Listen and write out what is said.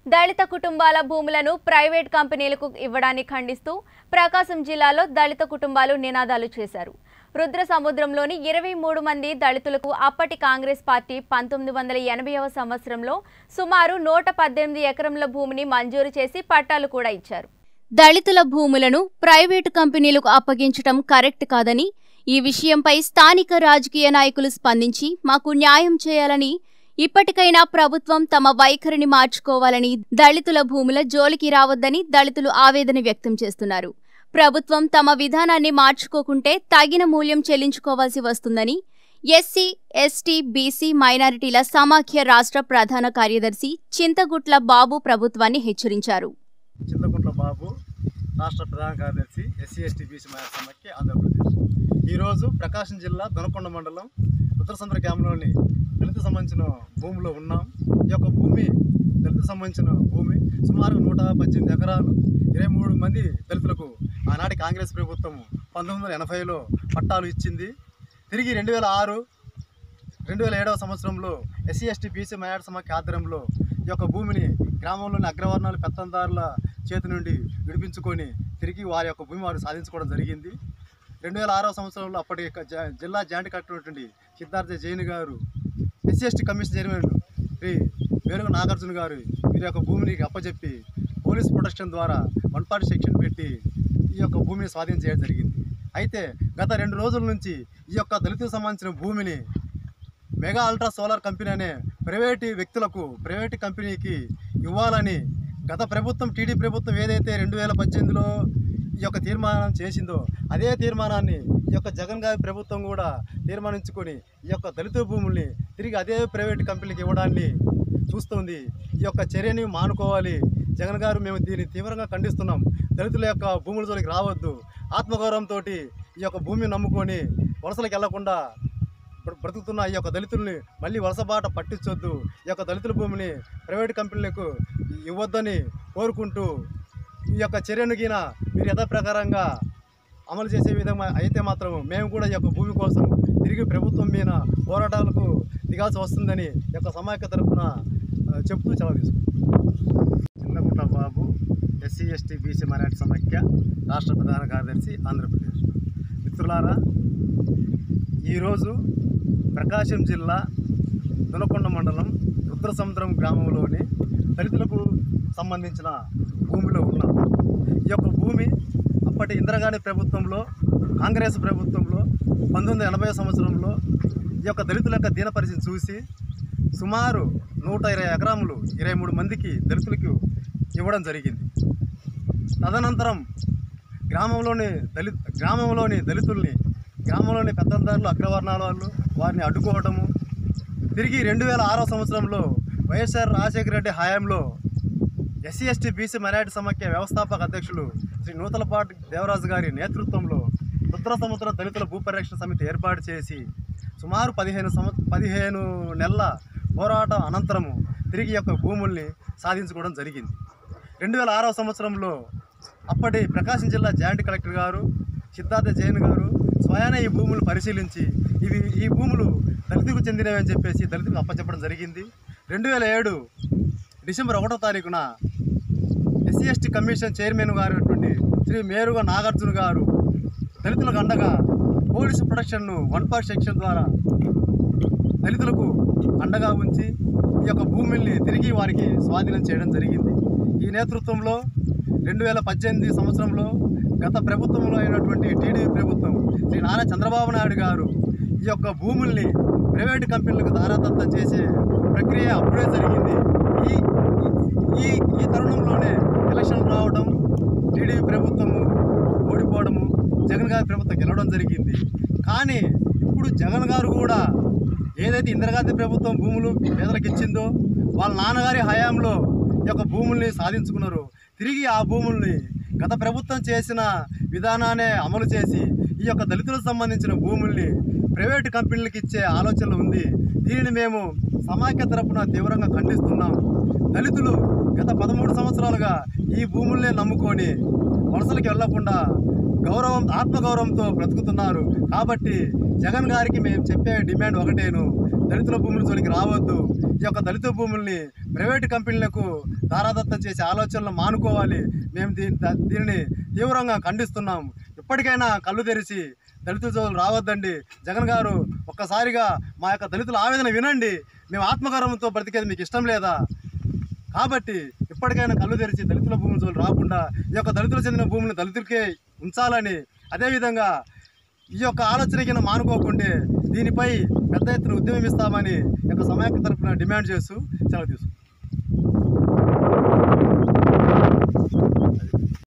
దళిత కుటుంబాల భూములను ప్రైవేట్ కంపెనీలకు ఇవ్వడాన్ని ఖండిస్తూ ప్రకాశం జిల్లాలో దళిత కుటుంబాలు నినాదాలు చేశారు రుద్ర సముద్రంలోని ఇరవై మూడు మంది దళితులకు అప్పటి కాంగ్రెస్ పార్టీ పంతొమ్మిది వందల ఎనభైవ సంవత్సరంలో సుమారు నూట పద్దెనిమిది ఎకరంల భూమిని మంజూరు చేసి పట్టాలు కూడా ఇచ్చారు దళితుల భూములను ప్రైవేటు కంపెనీలకు అప్పగించడం కరెక్ట్ కాదని ఈ విషయంపై స్థానిక రాజకీయ నాయకులు స్పందించి మాకు న్యాయం చేయాలని ఇప్పటికైనా ప్రభుత్వం తమ వైఖరిని మార్చుకోవాలని దళితుల భూముల జోలికి రావద్దని దళితులు ఆవేదన వ్యక్తం చేస్తున్నారు ప్రభుత్వం తమ విధానాన్ని మార్చుకోకుంటే తగిన మూల్యం చెల్లించుకోవాల్సి వస్తుందని ఎస్సీ ఎస్టీ బీసీ మైనారిటీల సమాఖ్య రాష్ట్ర ప్రధాన కార్యదర్శి చింతగుట్ల బాబు ప్రభుత్వాన్ని హెచ్చరించారు చింతకుంట్ల బాబు రాష్ట్ర ప్రధాన కార్యదర్శి ఎస్సీ ఎస్టీ బీసీ మహిళా సమాఖ్య ఆంధ్రప్రదేశ్ ఈరోజు ప్రకాశం జిల్లా దొనకొండ మండలం ఉత్తరసంద్ర గ్రామంలోని దళిత సంబంధించిన భూమిలో ఉన్నాం ఈ యొక్క భూమి దళిత సంబంధించిన భూమి సుమారు నూట పద్దెనిమిది ఎకరాలు ఇరవై మూడు మంది దళితులకు ఆనాటి కాంగ్రెస్ ప్రభుత్వం పంతొమ్మిది వందల ఎనభైలో పట్టాలు ఇచ్చింది తిరిగి రెండు వేల ఆరు రెండు వేల ఏడవ సంవత్సరంలో ఎస్సీ ఎస్టీ బీసీ మైనార్టీ సమాఖ్య ఆధ్వర్యంలో ఈ యొక్క భూమిని గ్రామంలోని అగ్రవర్ణాల పెత్తందారుల చేతి నుండి విడిపించుకొని తిరిగి వారి యొక్క భూమి వారు సాధించుకోవడం జరిగింది రెండు వేల ఆరవ సంవత్సరంలో అప్పటి యొక్క జ- జిల్లా జాయింట్ కలెక్టర్ ఉన్నటువంటి సిద్ధార్థ జైన్ గారు SC ST commission chairman Shri వేరుగ నాగార్జున గారు వీరి యొక్క భూమిని అప్పచెప్పి పోలీస్ ప్రొటెక్షన్ ద్వారా వన్ పార్టీ సెక్షన్ పెట్టి ఈ యొక్క భూమిని స్వాధీనం చేయడం జరిగింది అయితే గత రెండు రోజుల నుంచి ఈ యొక్క దళితులకు సంబంధించిన భూమిని మెగా అల్ట్రా సోలార్ కంపెనీ అనే ప్రైవేటు వ్యక్తులకు ప్రైవేటు కంపెనీకి ఇవ్వాలని గత ప్రభుత్వం టీడీ ప్రభుత్వం ఏదైతే రెండు వేల పద్దెనిమిదిలో ఈ యొక్క తీర్మానం చేసిందో అదే తీర్మానాన్ని ఈ యొక్క జగన్ గారి ప్రభుత్వం కూడా తీర్మానించుకొని ఈ యొక్క దళిత భూముల్ని తిరిగి అదే ప్రైవేటు కంపెనీకి ఇవ్వడాన్ని చూస్తుంది ఈ యొక్క చర్యని మానుకోవాలి జగన్ గారు మేము దీన్ని తీవ్రంగా ఖండిస్తున్నాం దళితుల యొక్క భూముల జోలికి రావద్దు ఆత్మగౌరవంతో ఈ యొక్క భూమిని నమ్ముకొని వలసలకు వెళ్లకుండా బ్ర- బ్రతుకుతున్న ఈ యొక్క దళితుల్ని మళ్ళీ వలసబాట పట్టించొద్దు ఈ యొక్క దళితుల భూమిని ప్రైవేట్ కంపెనీలకు ఇవ్వద్దని కోరుకుంటూ ఈ యొక్క చర్యను గిన మీరు యథాప్రకారంగా అమలు చేసే విధంగా అయితే మాత్రం మేము కూడా ఈ యొక్క భూమి కోసం తిరిగి ప్రభుత్వం మీద పోరాటాలకు దిగాల్సి వస్తుందని ఈ యొక్క సమాఖ్య తరఫున ఆ, చెప్తూ సెలవు తీసుకుంటాం Chinnagunta Babu SC ST BC minority సమాఖ్య రాష్ట్ర ప్రధాన కార్యదర్శి ఆంధ్రప్రదేశ్ మిత్రులారా ఈరోజు ప్రకాశం జిల్లా దొనకొండ మండలం రుద్రసముద్రం గ్రామంలోని దళితులకు సంబంధించిన భూమిలో ఉన్నాం ఈ యొక్క భూమి అప్పటి ఇందిరాగాంధీ ప్రభుత్వంలో కాంగ్రెస్ ప్రభుత్వంలో పంతొమ్మిది వందల ఎనభై సంవత్సరంలో ఈ యొక్క దళితుల యొక్క దీన పరిస్థితిని చూసి సుమారు నూట ఇరవై ఎకరాములు ఇరవై మూడు మందికి దళితులకు ఇవ్వడం జరిగింది తదనంతరం గ్రామంలోని దళిత గ్రామంలోని దళితుల్ని గ్రామంలోని పెద్దందారులు అగ్రవర్ణాల వాళ్ళు వారిని అడ్డుకోవడము తిరిగి రెండు వేల ఆరో సంవత్సరంలో వైఎస్ఆర్ రాజశేఖర రెడ్డి హయాంలో ఎస్సీ ఎస్టీ బీసీ మైనార్టీ సమాఖ్య వ్యవస్థాపక అధ్యక్షులు శ్రీ నూతలపాటి దేవరాజు గారి నేతృత్వంలో రుద్ర సముద్ర దళితుల భూపరిరక్షణ సమితి ఏర్పాటు చేసి సుమారు పదిహేను సంవ పదిహేను నెలల పోరాటం అనంతరము తిరిగి ఈ యొక్క భూముల్ని సాధించుకోవడం జరిగింది రెండు వేల ఆరవ సంవత్సరంలో అప్పటి ప్రకాశం జిల్లా జాయింట్ కలెక్టర్ గారు సిద్ధార్థ జైన్ గారు స్వయాన ఈ భూములు పరిశీలించి ఇవి ఈ భూములు దళితులకు చెందినవి అని చెప్పేసి దళితులకు అప్పచెప్పడం జరిగింది రెండు వేల ఏడు డిసెంబర్ ఒకటో తారీఖున ఎస్సీ ఎస్టీ కమిషన్ చైర్మన్ గారు అయినటువంటి శ్రీ మేరుగా నాగార్జున గారు దళితులకు అండగా పోలీసు ప్రొటెక్షన్ను వన్ పార్ట్ సెక్షన్ ద్వారా దళితులకు అండగా ఉంచి ఈ యొక్క భూముల్ని తిరిగి వారికి స్వాధీనం చేయడం జరిగింది ఈ నేతృత్వంలో రెండు వేల పద్దెనిమిది సంవత్సరంలో గత ప్రభుత్వంలో అయినటువంటి టీడీపీ ప్రభుత్వం శ్రీ నారా చంద్రబాబు నాయుడు గారు ఈ యొక్క భూముల్ని ప్రైవేటు కంపెనీలకు దారాదత్తం చేసే ప్రక్రియ అప్పుడే జరిగింది ఈ ఈ ఈ తరుణంలోనే ఎలక్షన్ రావడం టీడీపీ ప్రభుత్వము ఓడిపోవడము జగన్ గారి ప్రభుత్వం గెలవడం జరిగింది కానీ ఇప్పుడు జగన్ గారు కూడా ఏదైతే ఇందిరాగాంధీ ప్రభుత్వం భూములు పేదలకు ఇచ్చిందో వాళ్ళ నాన్నగారి హయాంలో ఈ యొక్క భూముల్ని సాధించుకున్నారు తిరిగి ఆ భూముల్ని గత ప్రభుత్వం చేసిన విధానాన్ని అమలు చేసి ఈ యొక్క దళితులకు సంబంధించిన భూముల్ని ప్రైవేటు కంపెనీలకు ఇచ్చే ఆలోచన ఉంది దీనిని మేము సమాఖ్య తరపున తీవ్రంగా ఖండిస్తున్నాం దళితులు గత పదమూడు సంవత్సరాలుగా ఈ భూముల్నే నమ్ముకొని వలసలకు వెళ్లకుండా గౌరవం ఆత్మగౌరవంతో బ్రతుకుతున్నారు కాబట్టి జగన్ గారికి మేము చెప్పే డిమాండ్ ఒకటేను దళితుల భూముల జోలికి రావద్దు ఈ యొక్క దళిత భూముల్ని ప్రైవేటు కంపెనీలకు దారాదత్తం చేసే ఆలోచనలు మానుకోవాలి మేము దీని ద- దీనిని తీవ్రంగా ఖండిస్తున్నాం ఇప్పటికైనా కళ్ళు తెరిచి దళితుల జోలు రావద్దండి జగన్ గారు ఒక్కసారిగా మా యొక్క దళితుల ఆవేదన వినండి మేము ఆత్మగౌరవంతో బ్రతికేది మీకు ఇష్టం లేదా కాబట్టి ఇప్పటికైనా కళ్ళు తెరిచి దళితుల భూముల జోలు రాకుండా ఈ యొక్క దళితులకు చెందిన భూములను దళితులకే ఉంచాలని అదేవిధంగా ఈ యొక్క ఆలోచన కింద మానుకోకుంటే దీనిపై పెద్ద ఎత్తున ఉద్యమం ఇస్తామని ఈ యొక్క సమాఖ్య తరఫున డిమాండ్ చేస్తూ సెలవు తీసుకుంటాం